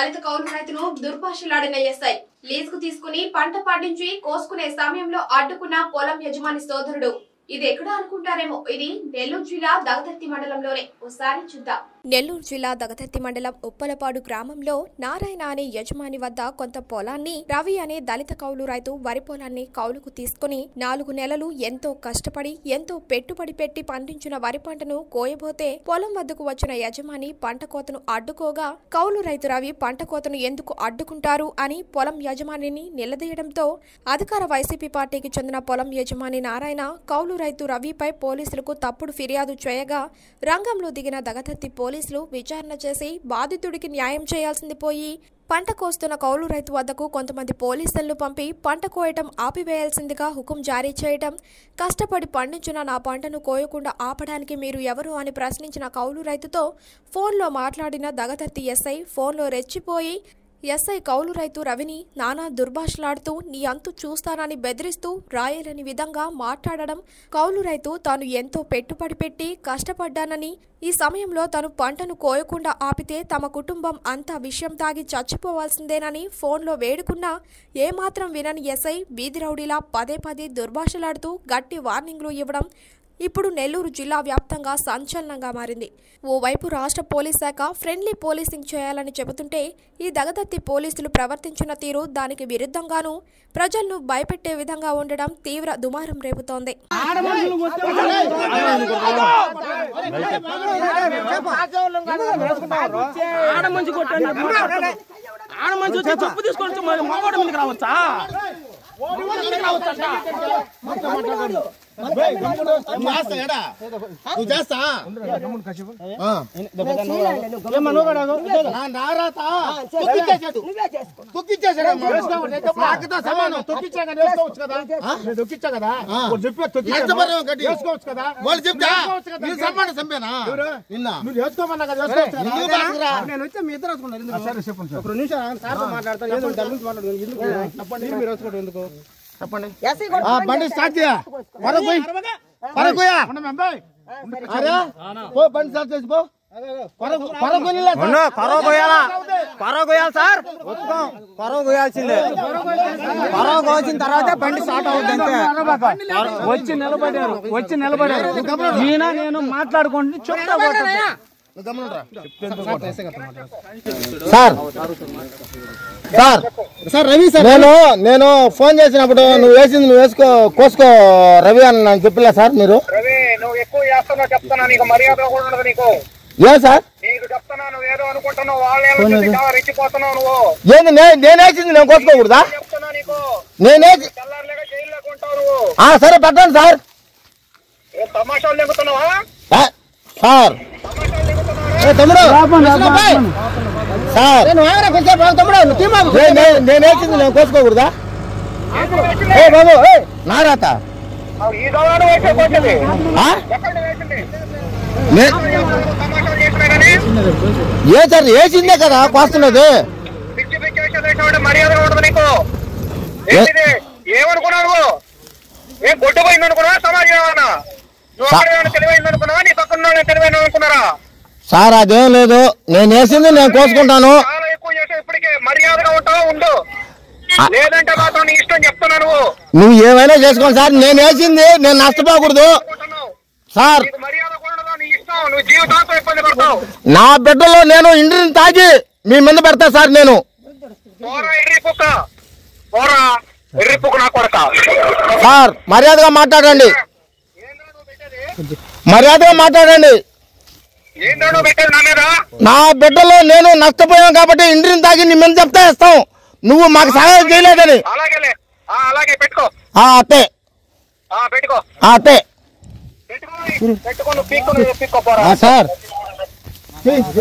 దళిత కౌలు రైతును దుర్భాషలాడిన ఎస్ఐ లీజుకు తీసుకుని పంట పండించి కోసుకునే సమయంలో అడ్డుకున్న పొలం యజమాని సోదరుడు ఇది ఎక్కడ అనుకుంటారేమో ఇది నెల్లూరు జిల్లా దగదర్తి మండలంలోనే ఒకసారి చూద్దాం నెల్లూరు జిల్లా దగదర్తి మండలం ఉప్పలపాడు గ్రామంలో నారాయణ అనే యజమాని వద్ద కొంత పొలాన్ని రవి అనే దళిత కౌలు రైతు వరి పొలాన్ని కౌలుకు తీసుకుని నాలుగు నెలలు ఎంతో కష్టపడి ఎంతో పెట్టుబడి పెట్టి పండించిన వరి పంటను కోయబోతే పొలం వద్దకు వచ్చిన యజమాని పంట కోతను అడ్డుకోగా కౌలు రైతు రవి పంట కోతను ఎందుకు అడ్డుకుంటారు అని పొలం యజమానిని నిలదీయడంతో అధికార వైసీపీ పార్టీకి చెందిన పొలం యజమాని నారాయణ కౌలు రైతు రవిపై పోలీసులకు తప్పుడు ఫిర్యాదు చేయగా రంగంలో దిగిన దగదత్తి పోలీసులు విచారణ చేసి బాధితుడికి న్యాయం చేయాల్సింది పోయి పంట కోస్తున్న కౌలు రైతు వద్దకు కొంతమంది పోలీసులను పంపి పంట కోయటం ఆపివేయాల్సిందిగా హుకుం జారీ చేయటం కష్టపడి పండించిన నా పంటను కోయకుండా ఆపడానికి మీరు ఎవరు అని ప్రశ్నించిన కౌలు రైతుతో ఫోన్లో మాట్లాడిన దగదత్తి ఎస్ఐ ఫోన్లో రెచ్చిపోయి ఎస్ఐ కౌలు రైతు రవిని నానా దుర్భాషలాడుతూ నీ అంతు చూస్తానని బెదిరిస్తూ రాయలేని విధంగా మాట్లాడడం కౌలు రైతు తాను ఎంతో పెట్టుబడి పెట్టి కష్టపడ్డానని ఈ సమయంలో తను పంటను కోయకుండా ఆపితే తమ కుటుంబం అంతా విషయం తాగి చచ్చిపోవాల్సిందేనని ఫోన్లో వేడుకున్నా ఏమాత్రం వినని ఎస్ఐ వీధి రౌడీలా పదే పదే దుర్భాషలాడుతూ గట్టి వార్నింగ్లు ఇవ్వడం ఇప్పుడు నెల్లూరు జిల్లా వ్యాప్తంగా సంచలనంగా మారింది ఓవైపు రాష్ట్ర పోలీస్ శాఖ ఫ్రెండ్లీ పోలీసింగ్ చేయాలని చెబుతుంటే ఈ దగదత్తి పోలీసులు ప్రవర్తించిన తీరు దానికి విరుద్ధంగానూ ప్రజలను భయపెట్టే విధంగా ఉండడం తీవ్ర దుమారం రేపుతోంది ఆడ మంచి కొట్టండి ఆడ మంచి వచ్చి చెప్పు తీసుకొని మరి మగవాడు మీదకి రావచ్చా మగవాడి మీదకి రావచ్చంట నువ్వు చేస్తా ఎడా నువ్వు చేస్తా ఆ. నా నారాత తొక్కిచ్చేసాడు తొక్కిచ్చేసాడు నాకుతో సమానం తొక్కిచ్చా కదా వేసుకోవచ్చు కదా తొక్కిచ్చా కదా నష్టపరం కట్టి వేసుకోవచ్చు కదా వాళ్ళు చెప్తా నేను సమానం చంపానా నిన్న నువ్వు వేసుకోమన్నా కదా ఎందుకు బాగురా? నేను వచ్చి మీ ఇద్దరు వేసుకున్నారు సరే చెప్పండి ఒక రెండు నిమిషాలు సార్తో మాట్లాడతాను ఏదో దాని గురించి మాట్లాడదు ఎందుకు చెప్పండి మీరు వేసుకోవడం ఎందుకు చెప్పండి ఆ, బండి స్టార్ట్ చేయ వరకు పోయి వరకు పోయా అరే పో బండి స్టార్ట్ చేసి పో వరకు వరకు వెళ్ళి కొరవ కొయ్యాలా కొరవ కొయ్యాలి సార్ ఒప్పుకోం కొరవ కొయ్యాల్సిందే కొరవ కోసిన తర్వాత బండి స్టార్ట్ అవుతుంది అంతే వచ్చి నిలబడారు వచ్చి నిలబడారు ఈయన నేను మాట్లాడుకుంటే చెప్తా కొట్టద్దు. Sir sir sir Ravi sir నేను నేను ఫోన్ చేసినప్పుడు నువ్వు వేసింది నువ్వు వేసుకో కోసుకో రవి అని నాకు చెప్పలే సార్ మీరు రవి నువ్వు ఎక్కువ చేస్తున్నావు చెప్తున్నా నీకు మర్యాద కూడా ఉండదు నీకు ఏ సార్ నీకు చెప్తున్నా నువ్వు ఏదో అనుకుంటున్నావు వాళ్ళు ఏమో చూసి చాలా రెచ్చిపోతున్నావు నువ్వు ఏంది నే- నేను వేసింది నేను కోసుకోకూడదా చెప్తున్నా నీకు నేనేసి తెల్లారిలేక జైల్లోకి ఉంటావు నువ్వు ఆ, సరే పెట్టండి సార్ ఏం తమాషాలు దిగుతున్నావా ఆ, సార్ తమాషాలు దిగుతున్నావా ఏ తమ్ముడు కృష్ణబాయ్. సార్ ఏ, నే- నేను వేసింది నేను కోసుకోకూడదా ఏ బాబు ఏ, నారాత ఈ దొంగను వేసేకి వచ్చింది ఆ? ఎక్కడ వేసింది నే- తమాషాలు చేసినా కానీ ఏ సార్ వేసిందే కదా కోస్తున్నది పిచ్చి పిచ్చి వేషాలు వేసేవాడు మర్యాద ఉండదు నీకు ఏంటిది ఏమనుకున్నావు నువ్వు ఏం గొడ్డు పోయింది అనుకున్నావా సమాజం ఏమన్నా నువ్వు సా- అక్కడ తెలివైంది అనుకున్నావా నీ పక్కన తెలివైన అనుకున్నారా సార్ అదేం లేదు నేను వేసింది నేను కోసుకుంటాను చాలా ఎక్కువ చేసావు ఇప్పటికే మర్యాదగా ఉంటావు ఉండు లేదంటే మాత్రం నీ ఇష్టం చెప్తున్నా నువ్వు నువ్వు ఏమైనా చేసుకోండి సార్ నేను వేసింది నేను నష్టపోకూడదు అనుకుంటున్నావు సార్ నీకు మర్యాద కూడా నీ ఇష్టం నువ్వు జీవితాంతం ఇబ్బంది పడతావు నా బిడ్డలో నేను ఇంటిని తాగి మీ మీద పెడతా సార్ నేను పోరా ఎర్రి కుక్క పోరా ఎర్రి కుక్క నా కొడక సార్ మర్యాదగా మాట్లాడండి ఏందో నువ్వు పెట్టేది మర్యాదగా మాట్లాడండి ఏందో నువ్వు పెట్టేది నా మీద నా బిడ్డలో నేను నష్టపోయాం కాబట్టి ఇంటిని తాగి నీ మీద చెప్తా ఇస్తాం నువ్వు మాకు సహాయం చేయలేదని అలాగేలే ఆ, అలాగే పెట్టుకో ఆ అత్తే ఆ పెట్టుకో ఆ అత్తే పెట్టుకో పెట్టుకో నువ్వు పీక్కో నువ్వు పీక్కో పోరా ఆ సార్